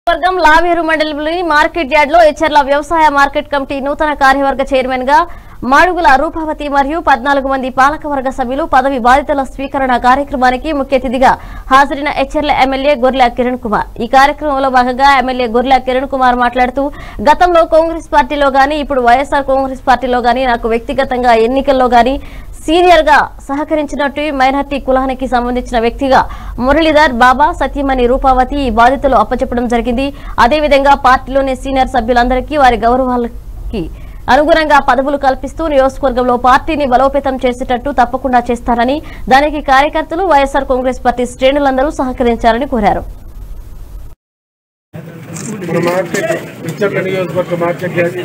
వర్గం లావేరు మండలంలోని market yard లో హెచ్చర్ల వ్యవసాయ మార్కెట్ కమిటీ నూతన కార్యవర్గ చైర్మన్ గా మాడుగుల రూపావతి మరియు పద్నాలుగు మంది పాలకవర్గ సభ్యులు పదవి బాధితుల స్వీకరణ కార్యక్రమానికి ముఖ్య అతిథిగా హాజరైన హెచ్చర్ల ఎమ్మెల్యే గొర్రెల కిరణ్ కుమార్ ఈ కార్యక్రమంలో భాగంగా ఎమ్మెల్యే గొర్రెల కిరణ్ కుమార్ మాట్లాడుతూ గతంలో కాంగ్రెస్ పార్టీలో గాని ఇప్పుడు వైఎస్ఆర్ కాంగ్రెస్ పార్టీలో గాని నాకు వ్యక్తిగతంగా ఎన్నికల్లో గాని సీనియర్ గా సహకరించినట్టు మైనార్టీ కులానికి సంబంధించిన వ్యక్తిగా మురళీధర్ బాబా సత్యమణి రూపావతి ఈ బాధితులు అప్పచెప్పడం జరిగింది అదేవిధంగా పార్టీలోని సీనియర్ సభ్యులందరికీ వారి గౌరవాలకి అనుగుణంగా పదవులు కల్పిస్తూ నియోజకవర్గంలో పార్టీని బలోపేతం చేసేటట్టు తప్పకుండా చేస్తారని దానికి కార్యకర్తలు వైఎస్ఆర్ కాంగ్రెస్ పార్టీ శ్రేణులందరూ సహకరించాలని కోరారు మన మార్కెట్ విచ్చర్ల నియోజకవర్గ మార్కెట్ యార్డ్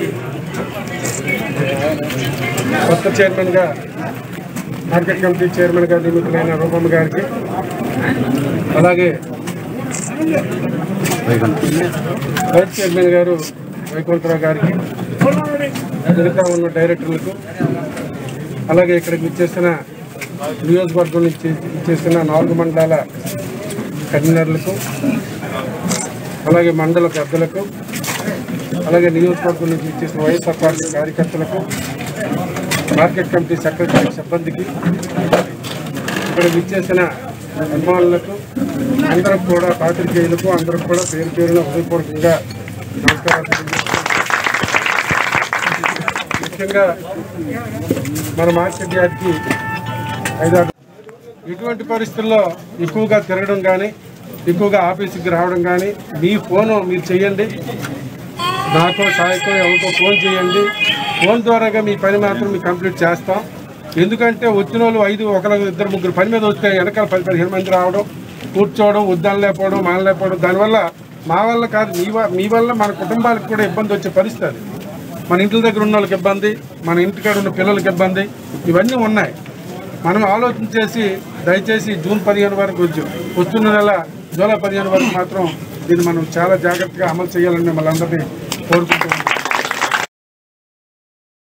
కొత్త చైర్మన్గా మార్కెట్ కమిటీ చైర్మన్గా నియమితులైన రూపమ్మ గారికి అలాగే వైస్ చైర్మన్ గారు వైకుంఠరావు గారికి మిగతా ఉన్న డైరెక్టర్లకు అలాగే ఇక్కడికి ఇచ్చేసిన నియోజకవర్గం నుంచి ఇచ్చేసిన నాలుగు మండలాల కన్వీనర్లకు అలాగే మండల పెద్దలకు అలాగే నియోజకవర్గం నుంచి ఇచ్చేసిన వైఎస్ఆర్ పార్టీ కార్యకర్తలకు మార్కెట్ కమిటీ సెక్రటరీ సిబ్బందికి ఇక్కడ ఇచ్చేసిన అభిమానులకు అందరికి కూడా పాత్రికేయులకు అందరికి కూడా పేరు పేరున హృదయపూర్వకంగా నమస్కారాలు తెలియజేస్తున్నాను. ముఖ్యంగా మన మార్కెట్ యార్డ్కి ఐదారు ఇటువంటి పరిస్థితుల్లో ఎక్కువగా తిరగడం కానీ ఎక్కువగా ఆఫీస్కి రావడం కానీ మీ ఫోను మీరు చేయండి నాకో సాయకో ఎవరికో ఫోన్ చేయండి ఫోన్ ద్వారాగా మీ పని మాత్రం మీకు కంప్లీట్ చేస్తాం ఎందుకంటే వచ్చిన వాళ్ళు ఐదు ఒకరు ఇద్దరు ముగ్గురు పని మీద వస్తే వెనకాల పది పదిహేను మంది రావడం కూర్చోవడం వద్దనలేకపోవడం మానలేకపోవడం దానివల్ల మా వల్ల కాదు మీ వ- మీ వల్ల మన కుటుంబాలకు కూడా ఇబ్బంది వచ్చే పరిస్థితి అది మన ఇంటి దగ్గర ఉన్న వాళ్ళకి ఇబ్బంది మన ఇంటికాడ ఉన్న పిల్లలకి ఇబ్బంది ఇవన్నీ ఉన్నాయి మనం ఆలోచన చేసి దయచేసి జూన్ పదిహేను వరకు వచ్చి వస్తున్న నెల జూలై పదిహేను వరకు మాత్రం దీన్ని మనం చాలా జాగ్రత్తగా అమలు చేయాలని మిమ్మల్ని అందరినీ కోరుకుంటున్నాం